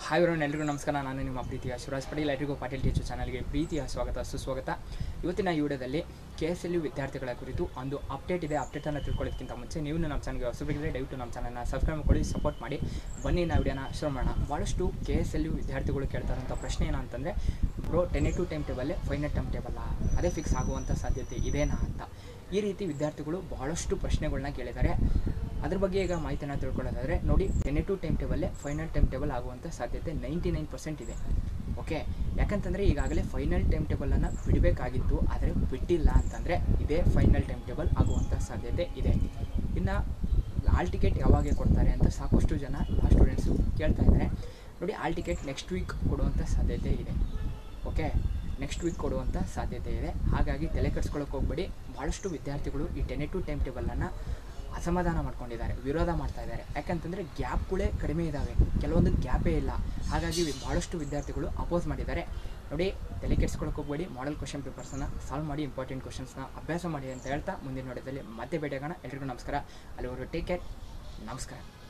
hi ಅವರನ್ನು ಎಲ್ರಿಗೂ ನಮಸ್ಕಾರ ನಾನು ನಿಮ್ಮ ಪ್ರೀತಿಯ ಶಿವರಾಜ್ ಪಟೇಲ್ ಎಲ್ರಿಗೂ ಪಾಟೀಲ್ ಟೀಚು ಚಾನಲ್ಗೆ ಪ್ರೀತಿಯ ಸ್ವಾಗತ ಸುಸ್ವಾಗತ ಇವತ್ತಿನ ಈ ವಿಡಿಯೋದಲ್ಲಿ ಕೆ ಎಸ್ ಎಲ್ ಯು ವಿದ್ಯಾರ್ಥಿಗಳ ಕುರಿತು ಒಂದು ಅಪ್ಡೇಟ್ ಇದೆ ಅಪ್ಡೇಟನ್ನು ತಿಳ್ಕೊಳ್ಳೋದಕ್ಕಿಂತ ಮುಂಚೆ ನೀವು ನಮ್ಮ ಚಾನಲ್ಗೆ ಹೊಸಬರಿದ್ರೆ ದಯವಿಟ್ಟು ನಮ್ಮ ಚಾನಲ್ನ ಸಬ್ಸ್ಕ್ರೈಬ್ ಮಾಡಿ ಸಪೋರ್ಟ್ ಮಾಡಿ ಬನ್ನಿ ನಾವು ವಿಡಿಯೋನ ಶುರು ಮಾಡೋಣ ಭಾಳಷ್ಟು ಕೆ ಎಸ್ ಎಲ್ ಯು ವಿದ್ಯಾರ್ಥಿಗಳು ಕೇಳ್ತಾರಂಥ ಪ್ರಶ್ನೆ ಏನಂತಂದರೆ ಬ್ರೋ ಟೆನ್ ಟು ಟೈಮ್ ಟೇಬಲ್ಲೇ ಫೈನಲ್ ಟೈಮ್ ಟೇಬಲ್ಲ ಅದೇ ಫಿಕ್ಸ್ ಆಗುವಂಥ ಸಾಧ್ಯತೆ ಇದೆನಾ ಅಂತ ಈ ರೀತಿ ವಿದ್ಯಾರ್ಥಿಗಳು ಬಹಳಷ್ಟು ಪ್ರಶ್ನೆಗಳನ್ನ ಕೇಳಿದ್ದಾರೆ ಅದ್ರ ಬಗ್ಗೆ ಈಗ ಮಾಹಿತಿಯನ್ನು ತಿಳ್ಕೊಳ್ಳೋದಾದರೆ ನೋಡಿ ಟೆನ್ ಟು ಟೈಮ್ ಟೇಬಲ್ಲೇ ಫೈನಲ್ ಟೈಮ್ ಟೇಬಲ್ ಆಗುವಂಥ ಸಾಧ್ಯತೆ ನೈಂಟಿ ನೈನ್ ಪರ್ಸೆಂಟ್ ಇದೆ ಓಕೆ ಯಾಕಂತಂದರೆ ಈಗಾಗಲೇ ಫೈನಲ್ ಟೈಮ್ ಟೇಬಲನ್ನು ಬಿಡಬೇಕಾಗಿತ್ತು ಆದರೆ ಬಿಟ್ಟಿಲ್ಲ ಅಂತಂದರೆ ಇದೇ ಫೈನಲ್ ಟೈಮ್ ಟೇಬಲ್ ಆಗುವಂಥ ಸಾಧ್ಯತೆ ಇದೆ ಇನ್ನು ಆಲ್ ಟಿಕೆಟ್ ಯಾವಾಗ ಕೊಡ್ತಾರೆ ಅಂತ ಸಾಕಷ್ಟು ಜನ ಸ್ಟೂಡೆಂಟ್ಸು ಕೇಳ್ತಾ ಇದ್ದಾರೆ ನೋಡಿ ಆಲ್ ಟಿಕೆಟ್ ನೆಕ್ಸ್ಟ್ ವೀಕ್ ಕೊಡುವಂಥ ಸಾಧ್ಯತೆ ಇದೆ ಓಕೆ ನೆಕ್ಸ್ಟ್ ವೀಕ್ ಕೊಡುವಂಥ ಸಾಧ್ಯತೆ ಇದೆ ಹಾಗಾಗಿ ತಲೆ ಕೆಡ್ಸ್ಕೊಳಕ್ಕೆ ಹೋಗ್ಬೇಡಿ ಭಾಳಷ್ಟು ವಿದ್ಯಾರ್ಥಿಗಳು ಈ ಟೆನ್ ಟು ಟೈಮ್ ಟೇಬಲನ್ನು ಅಸಮಾಧಾನ ಮಾಡ್ಕೊಂಡಿದ್ದಾರೆ ವಿರೋಧ ಮಾಡ್ತಾ ಇದ್ದಾರೆ ಯಾಕಂತಂದರೆ ಗ್ಯಾಪ್ಗಳೇ ಕಡಿಮೆ ಇದ್ದಾವೆ ಕೆಲವೊಂದು ಗ್ಯಾಪೇ ಇಲ್ಲ ಹಾಗಾಗಿ ವಿ- ಭಾಳಷ್ಟು ವಿದ್ಯಾರ್ಥಿಗಳು ಅಪೋಸ್ ಮಾಡಿದ್ದಾರೆ ನೋಡಿ ತಲೆ ಕೆಡ್ಸ್ಕೊಳಕ್ಕೆ ಹೋಗ್ಬೇಡಿ ಮಾಡಲ್ ಕ್ವಶನ್ ಪೇಪರ್ಸನ್ನು ಸಾಲ್ವ್ ಮಾಡಿ ಇಂಪಾರ್ಟೆಂಟ್ ಕ್ವಶನ್ಸ್ನ ಅಭ್ಯಾಸ ಮಾಡಿ ಅಂತ ಹೇಳ್ತಾ ಮುಂದಿನ ನೋಡೋದಲ್ಲಿ ಮತ್ತೆ ಭೇಟಿಯಾಗೋಣ ಎಲ್ರಿಗೂ ನಮಸ್ಕಾರ ಅಲ್ಲಿವರೆಗೂ ಟೇಕ್ ಕೇರ್ ನಮಸ್ಕಾರ